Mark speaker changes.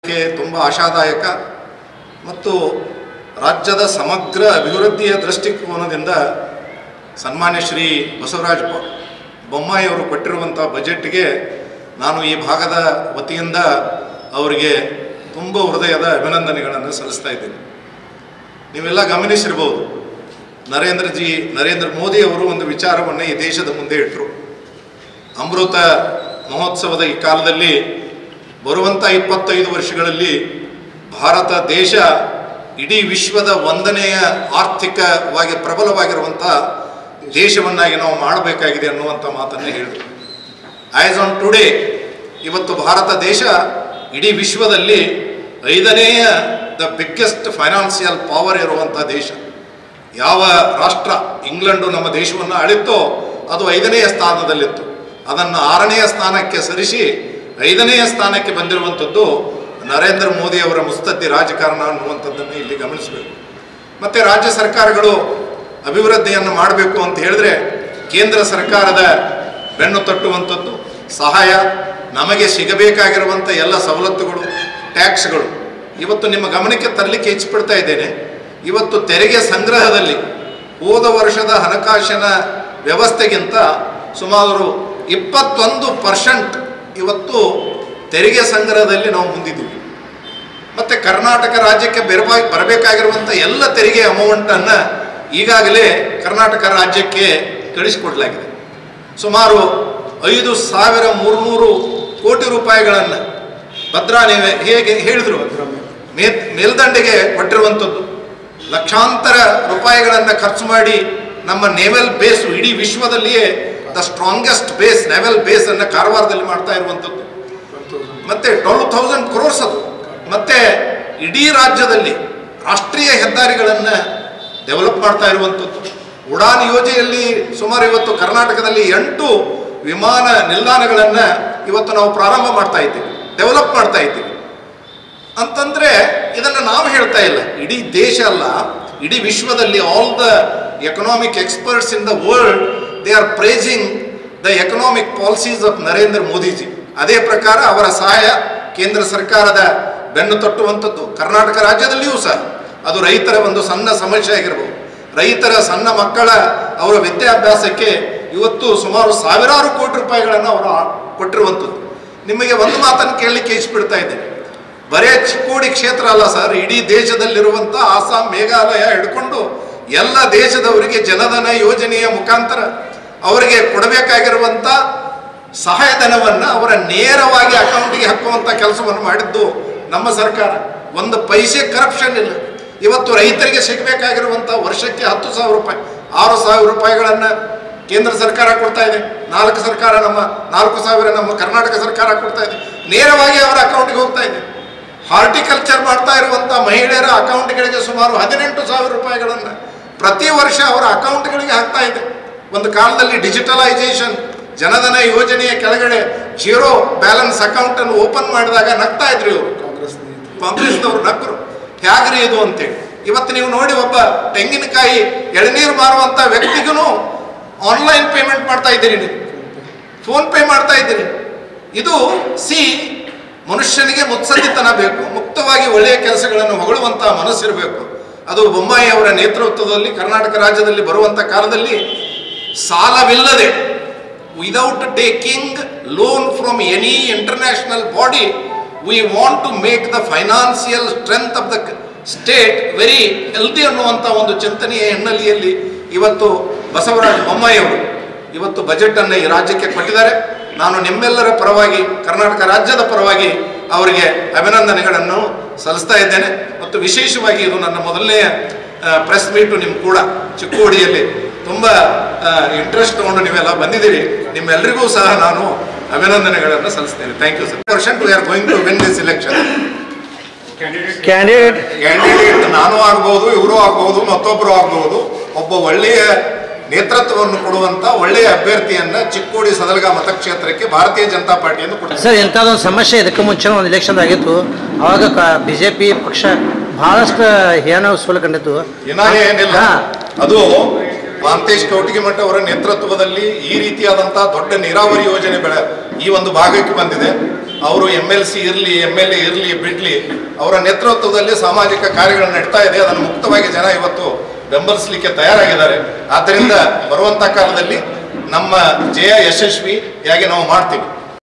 Speaker 1: ನೋಡಲಿಕ್ಕೆ ತುಂಬ ಆಶಾದಾಯಕ ಮತ್ತು ರಾಜ್ಯದ ಸಮಗ್ರ ಅಭಿವೃದ್ಧಿಯ ದೃಷ್ಟಿಕೋನದಿಂದ ಸನ್ಮಾನ್ಯ ಶ್ರೀ ಬಸವರಾಜ ಬೊ- ಬೊಮ್ಮಾಯಿಯವರು ಕೊಟ್ಟಿರುವಂಥ ಬಜೆಟ್ಗೆ ನಾನು ಈ ಭಾಗದ ವತಿಯಿಂದ ಅವರಿಗೆ ತುಂಬ ಹೃದಯದ ಅಭಿನಂದನೆಗಳನ್ನು ಸಲ್ಲಿಸ್ತಾ ಇದ್ದೇನೆ ನೀವೆಲ್ಲ ಗಮನಿಸಿರ್ಬೋದು ನರೇಂದ್ರ ಜಿ ನರೇಂದ್ರ ಮೋದಿ ಅವರು ಒಂದು ವಿಚಾರವನ್ನು ಈ ದೇಶದ ಮುಂದೆ ಇಟ್ಟರು ಅಮೃತ ಮಹೋತ್ಸವದ ಈ ಕಾಲದಲ್ಲಿ ಬರುವಂಥ ಇಪ್ಪತ್ತೈದು ವರ್ಷಗಳಲ್ಲಿ ಭಾರತ ದೇಶ ಇಡೀ ವಿಶ್ವದ ಒಂದನೆಯ ಆರ್ಥಿಕವಾಗಿ ಪ್ರಬಲವಾಗಿರುವಂಥ ದೇಶವನ್ನಾಗಿ ನಾವು ಮಾಡಬೇಕಾಗಿದೆ ಅನ್ನುವಂಥ ಮಾತನ್ನು ಹೇಳಿದರು ಆ್ಯಸ್ ಆನ್ ಟುಡೇ ಇವತ್ತು ಭಾರತ ದೇಶ ಇಡೀ ವಿಶ್ವದಲ್ಲಿ ಐದನೆಯ ದ ಬಿಗ್ಗೆಸ್ಟ್ ಫೈನಾನ್ಸಿಯಲ್ ಪವರ್ ಇರುವಂಥ ದೇಶ ಯಾವ ರಾಷ್ಟ್ರ ಇಂಗ್ಲೆಂಡು ನಮ್ಮ ದೇಶವನ್ನು ಆಳಿತ್ತೋ ಅದು ಐದನೆಯ ಸ್ಥಾನದಲ್ಲಿತ್ತು ಅದನ್ನು ಆರನೆಯ ಸ್ಥಾನಕ್ಕೆ ಸರಿಸಿ ಐದನೆಯ ಸ್ಥಾನಕ್ಕೆ ಬಂದಿರುವಂಥದ್ದು ನರೇಂದ್ರ ಮೋದಿ ಅವರ ಮುಸ್ತದ್ದಿ ರಾಜಕಾರಣ ಅನ್ನುವಂಥದ್ದನ್ನು ಇಲ್ಲಿ ಗಮನಿಸಬೇಕು ಮತ್ತು ರಾಜ್ಯ ಸರ್ಕಾರಗಳು ಅಭಿವೃದ್ಧಿಯನ್ನು ಮಾಡಬೇಕು ಅಂತ ಹೇಳಿದ್ರೆ ಕೇಂದ್ರ ಸರ್ಕಾರದ ಬೆನ್ನು ತಟ್ಟುವಂಥದ್ದು ಸಹಾಯ ನಮಗೆ ಸಿಗಬೇಕಾಗಿರುವಂಥ ಎಲ್ಲ ಸವಲತ್ತುಗಳು ಟ್ಯಾಕ್ಸ್ಗಳು ಇವತ್ತು ನಿಮ್ಮ ಗಮನಕ್ಕೆ ತರಲಿಕ್ಕೆ ಹೆಚ್ಚಿಬಿಡ್ತಾ ಇದ್ದೇನೆ ಇವತ್ತು ತೆರಿಗೆ ಸಂಗ್ರಹದಲ್ಲಿ ಹೋದ ವರ್ಷದ ಹಣಕಾಸಿನ ವ್ಯವಸ್ಥೆಗಿಂತ ಸುಮಾರು ಇಪ್ಪತ್ತೊಂದು ಪರ್ಸೆಂಟ್ ಇವತ್ತು ತೆರಿಗೆ ಸಂಗ್ರಹದಲ್ಲಿ ನಾವು ಮುಂದಿದ್ದೀವಿ ಮತ್ತು ಕರ್ನಾಟಕ ರಾಜ್ಯಕ್ಕೆ ಬೆರಬಾ ಬರಬೇಕಾಗಿರುವಂಥ ಎಲ್ಲ ತೆರಿಗೆ ಅಮೌಂಟನ್ನು ಈಗಾಗಲೇ ಕರ್ನಾಟಕ ರಾಜ್ಯಕ್ಕೆ ಕಳಿಸಿಕೊಡಲಾಗಿದೆ ಸುಮಾರು ಐದು ಸಾವಿರ ಮೂರುನೂರು ಕೋಟಿ ರೂಪಾಯಿಗಳನ್ನು ಭದ್ರಾ ನೀವೇ ಹೇಗೆ ಹೇಳಿದರು ಮೇ ಮೇಲ್ದಂಡೆಗೆ ಕೊಟ್ಟಿರುವಂಥದ್ದು ಲಕ್ಷಾಂತರ ರೂಪಾಯಿಗಳನ್ನು ಖರ್ಚು ಮಾಡಿ ನಮ್ಮ ನೇವಲ್ ಬೇಸ್ ಇಡೀ ವಿಶ್ವದಲ್ಲಿಯೇ the strongest base naval base ಅನ್ನು ಕಾರವಾರದಲ್ಲಿ ಮಾಡ್ತಾ ಇರುವಂಥದ್ದು ಮತ್ತೆ ಟ್ವೆಲ್ ಥೌಸಂಡ್ ಕ್ರೋರ್ಸ್ ಅದು ಮತ್ತೆ ಇಡೀ ರಾಜ್ಯದಲ್ಲಿ ರಾಷ್ಟ್ರೀಯ ಹೆದ್ದಾರಿಗಳನ್ನು ಡೆವಲಪ್ ಮಾಡ್ತಾ ಇರುವಂಥದ್ದು ಉಡಾನ್ ಯೋಜನೆಯಲ್ಲಿ ಸುಮಾರು ಇವತ್ತು ಕರ್ನಾಟಕದಲ್ಲಿ ಎಂಟು ವಿಮಾನ ನಿಲ್ದಾಣಗಳನ್ನು ಇವತ್ತು ನಾವು ಪ್ರಾರಂಭ ಮಾಡ್ತಾ ಇದ್ದೀವಿ ಡೆವಲಪ್ ಮಾಡ್ತಾ ಇದ್ದೀವಿ ಅಂತಂದ್ರೆ ಇದನ್ನು ನಾವು ಹೇಳ್ತಾ ಇಲ್ಲ ಇಡೀ ದೇಶ ಅಲ್ಲ ಇಡೀ ವಿಶ್ವದಲ್ಲಿ all the economic experts in the world they are praising the economic policies of Narendra Modiji ಅದೇ ಪ್ರಕಾರ ಅವರ ಸಹಾಯ ಕೇಂದ್ರ ಸರ್ಕಾರದ ಬೆನ್ನು ತಟ್ಟುವಂಥದ್ದು ಕರ್ನಾಟಕ ರಾಜ್ಯದಲ್ಲಿಯೂ ಸಹ ಅದು ರೈತರ ಒಂದು ಸಣ್ಣ ಸಮಸ್ಯೆ ಆಗಿರ್ಬೋದು ರೈತರ ಸಣ್ಣ ಮಕ್ಕಳ ಅವರ ವಿದ್ಯಾಭ್ಯಾಸಕ್ಕೆ ಇವತ್ತು ಸುಮಾರು ಸಾವಿರಾರು ಕೋಟಿ ರೂಪಾಯಿಗಳನ್ನು ಅವರು ಕೊಟ್ಟಿರುವಂಥದ್ದು ನಿಮಗೆ ಒಂದು ಮಾತನ್ನು ಕೇಳಲಿಕ್ಕೆ ಇಚ್ಛಿಬಿಡ್ತಾ ಇದ್ದೇನೆ ಬರೇ ಚಿಕ್ಕೋಡಿ ಕ್ಷೇತ್ರ ಅಲ್ಲ ಸರ್ ಇಡೀ ದೇಶದಲ್ಲಿರುವಂಥ ಆಸಾಂ ಮೇಘಾಲಯ ಹಿಡ್ಕೊಂಡು ಎಲ್ಲ ದೇಶದವರಿಗೆ ಜನಧನ ಯೋಜನೆಯ ಮುಖಾಂತರ ಅವರಿಗೆ ಕೊಡಬೇಕಾಗಿರುವಂಥ ಸಹಾಯಧನವನ್ನು ಅವರ ನೇರವಾಗಿ ಅಕೌಂಟಿಗೆ ಹಾಕುವಂಥ ಕೆಲಸವನ್ನು ಮಾಡಿದ್ದು ನಮ್ಮ ಸರ್ಕಾರ ಒಂದು ಪೈಸೆ ಕರಪ್ಷನ್ ಇಲ್ಲ ಇವತ್ತು ರೈತರಿಗೆ ಸಿಗಬೇಕಾಗಿರುವಂಥ ವರ್ಷಕ್ಕೆ ಹತ್ತು ಸಾವಿರ ರೂಪಾಯಿ ಆರು ಸಾವಿರ ರೂಪಾಯಿಗಳನ್ನು ಕೇಂದ್ರ ಸರ್ಕಾರ ಕೊಡ್ತಾ ಇದೆ ನಾಲ್ಕು ಸರ್ಕಾರ ನಮ್ಮ ನಾಲ್ಕು ಸಾವಿರ ನಮ್ಮ ಕರ್ನಾಟಕ ಸರ್ಕಾರ ಕೊಡ್ತಾ ಇದೆ ನೇರವಾಗಿ ಅವರ ಅಕೌಂಟ್ಗೆ ಹೋಗ್ತಾ ಇದೆ ಹಾರ್ಟಿಕಲ್ಚರ್ ಮಾಡ್ತಾ ಇರುವಂಥ ಮಹಿಳೆಯರ ಅಕೌಂಟ್ಗಳಿಗೆ ಸುಮಾರು ಹದಿನೆಂಟು ಸಾವಿರ ರೂಪಾಯಿಗಳನ್ನು ಪ್ರತಿ ವರ್ಷ ಅವರ ಅಕೌಂಟ್ಗಳಿಗೆ ಹಾಕ್ತಾ ಇದೆ ಒಂದು ಕಾಲದಲ್ಲಿ ಡಿಜಿಟಲೈಸೇಷನ್ ಜನಧನ ಯೋಜನೆಯ ಕೆಳಗಡೆ ಜೀರೋ ಬ್ಯಾಲೆನ್ಸ್ ಅಕೌಂಟನ್ನು ಓಪನ್ ಮಾಡಿದಾಗ ನಗ್ತಾ ಇದ್ರು ಇವರು ಕಾಂಗ್ರೆಸ್ನವರು ನಕ್ಕರು ಹೇಗ್ರಿ ಇದು ಅಂತೇಳಿ ಇವತ್ತು ನೀವು ನೋಡಿ ಒಬ್ಬ ತೆಂಗಿನಕಾಯಿ ಎಳನೀರು ಮಾರುವಂಥ ವ್ಯಕ್ತಿಗೂ ಆನ್ಲೈನ್ ಪೇಮೆಂಟ್ ಮಾಡ್ತಾ ಇದ್ದೀರಿ ನೀವು ಫೋನ್ ಪೇ ಮಾಡ್ತಾ ಇದ್ದೀರಿ ಇದು ಸಿ ಮನುಷ್ಯನಿಗೆ ಮುತ್ಸದ್ದಿತನ ಬೇಕು ಮುಕ್ತವಾಗಿ ಒಳ್ಳೆಯ ಕೆಲಸಗಳನ್ನು ಹೊಗಳುವಂಥ ಮನಸ್ಸಿರಬೇಕು ಅದು ಬೊಮ್ಮಾಯಿ ಅವರ ನೇತೃತ್ವದಲ್ಲಿ ಕರ್ನಾಟಕ ರಾಜ್ಯದಲ್ಲಿ ಬರುವಂಥ ಕಾಲದಲ್ಲಿ ಸಾಲವಿಲ್ಲದೆ without taking loan from any international body we want to make the financial strength of the state very healthy ಅನ್ನುವಂಥ ಒಂದು ಚಿಂತನೆಯ ಹಿನ್ನೆಲೆಯಲ್ಲಿ ಇವತ್ತು ಬಸವರಾಜ ಬೊಮ್ಮಾಯಿಯವರು ಇವತ್ತು ಬಜೆಟನ್ನು ಈ ರಾಜ್ಯಕ್ಕೆ ಕೊಟ್ಟಿದ್ದಾರೆ ನಾನು ನಿಮ್ಮೆಲ್ಲರ ಪರವಾಗಿ ಕರ್ನಾಟಕ ರಾಜ್ಯದ ಪರವಾಗಿ ಅವರಿಗೆ ಅಭಿನಂದನೆಗಳನ್ನು ಸಲ್ಲಿಸ್ತಾ ಇದ್ದೇನೆ ಮತ್ತು ವಿಶೇಷವಾಗಿ ಇದು ನನ್ನ ಮೊದಲನೆಯ ಪ್ರೆಸ್ ಮೀಟು ನಿಮ್ಮ ಕೂಡ ಚಿಕ್ಕೋಡಿಯಲ್ಲಿ ತುಂಬ ಇಂಟ್ರೆಸ್ಟ್ ತಗೊಂಡು ನೀವೆಲ್ಲ ಬಂದಿದ್ದೀರಿ ನಿಮ್ಮೆಲ್ಲರಿಗೂ ಸಹ ನಾನು ಅಭಿನಂದನೆಗಳನ್ನು ಸಲ್ಲಿಸ್ತೇನೆ thank you sir percent we are going to win this election
Speaker 2: candidate
Speaker 1: candidate ನಾನು ಆಗ್ಬೋದು ಇವರು ಆಗ್ಬೋದು ಮತ್ತೊಬ್ಬರು ಆಗ್ಬೋದು ಒಬ್ಬ ಒಳ್ಳೆಯ ನೇತೃತ್ವವನ್ನು ಕೊಡುವಂತ ಒಳ್ಳೆಯ ಅಭ್ಯರ್ಥಿಯನ್ನ ಚಿಕ್ಕೋಡಿ ಸದಲಗ ಮತಕ್ಷೇತ್ರಕ್ಕೆ ಭಾರತೀಯ ಜನತಾ ಪಾರ್ಟಿಯನ್ನು ಕೊಡ್ತಾರೆ
Speaker 2: ಸರ್ ಇಂಥದ್ದೊಂದು ಸಮಸ್ಯೆ ಇದಕ್ಕೆ ಮುಂಚೆ ಒಂದು ಇಲೆಕ್ಷನ್ ಆಗಿತ್ತು ಅವಾಗ ಬಿ ಜೆ ಪಿ ಪಕ್ಷ ಬಹಳಷ್ಟು ಹೇನ ಸೋಲು ಕಂಡಿತ್ತು
Speaker 1: ಏನಾಗ ಏನಿಲ್ಲ
Speaker 2: ಹಾ.
Speaker 1: ಅದು ಮಾಂತೇಶ್ ಕೌಟಿಗಿಮಠ ಅವರ ನೇತೃತ್ವದಲ್ಲಿ ಈ ರೀತಿಯಾದಂತಹ ದೊಡ್ಡ ನೀರಾವರಿ ಯೋಜನೆ ಬೆಳೆ ಈ ಒಂದು ಭಾಗಕ್ಕೆ ಬಂದಿದೆ ಅವರು ಎಮ್ ಎಲ್ ಸಿ ಇರಲಿ ಎಮ್ ಎಲ್ ಎ ಇರಲಿ ಬಿಡಲಿ ಅವರ ನೇತೃತ್ವದಲ್ಲಿ ಸಾಮಾಜಿಕ ಕಾರ್ಯಗಳನ್ನು ನಡೀತಾ ಇದೆ ಅದನ್ನು ಮುಕ್ತವಾಗಿ ಜನ ಇವತ್ತು ಬೆಂಬಲಿಸಲಿಕ್ಕೆ ತಯಾರಾಗಿದ್ದಾರೆ ಆದ್ದರಿಂದ ಬರುವಂಥ ಕಾಲದಲ್ಲಿ ನಮ್ಮ ಜಯ ಯಶಸ್ವಿಯಾಗಿ ನಾವು ಮಾಡ್ತೀವಿ